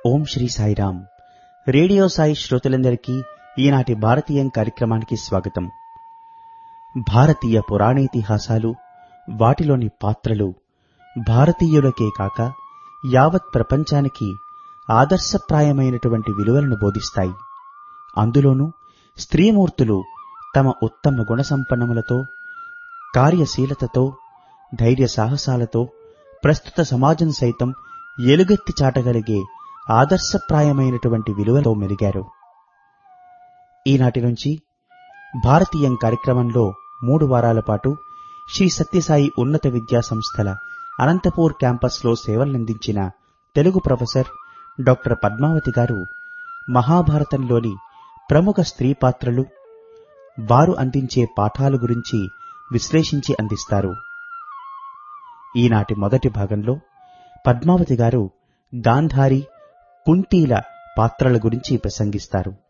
ఓం Sri Sairam radio Sai శ్రోతలందరికీ ఈనాటి భారతీయం కార్యక్రమానికి స్వాగతం భారతీయ పురాణేతిహాసాలు వాటిలోని పాత్రలు భారతీయులకే కాక యావత్ ప్రపంచానికి ఆదర్శప్రాయమైనటువంటి విలువలను బోధిస్తాయి అందులోనూ స్త్రీమూర్తులు తమ ఉత్తమ గుణసంపన్నములతో కార్యశీలతతో ధైర్య సాహసాలతో ప్రస్తుత సమాజం సైతం ఎలుగెత్తి చాటగలిగే ఆదర్శప్రాయమైనటువంటి విలువలో మెలిగారు ఈనాటి నుంచి భారతీయం కార్యక్రమంలో మూడు వారాల పాటు శ్రీ సత్యసాయి ఉన్నత విద్యా సంస్థల అనంతపూర్ క్యాంపస్లో సేవలందించిన తెలుగు ప్రొఫెసర్ డాక్టర్ పద్మావతి గారు మహాభారతంలోని ప్రముఖ స్త్రీ పాత్రలు వారు అందించే పాఠాలు గురించి విశ్లేషించి అందిస్తారు ఈనాటి మొదటి భాగంలో పద్మావతి గారు గాంధారి కుంతీల పాత్రల గురించి ప్రసంగిస్తారు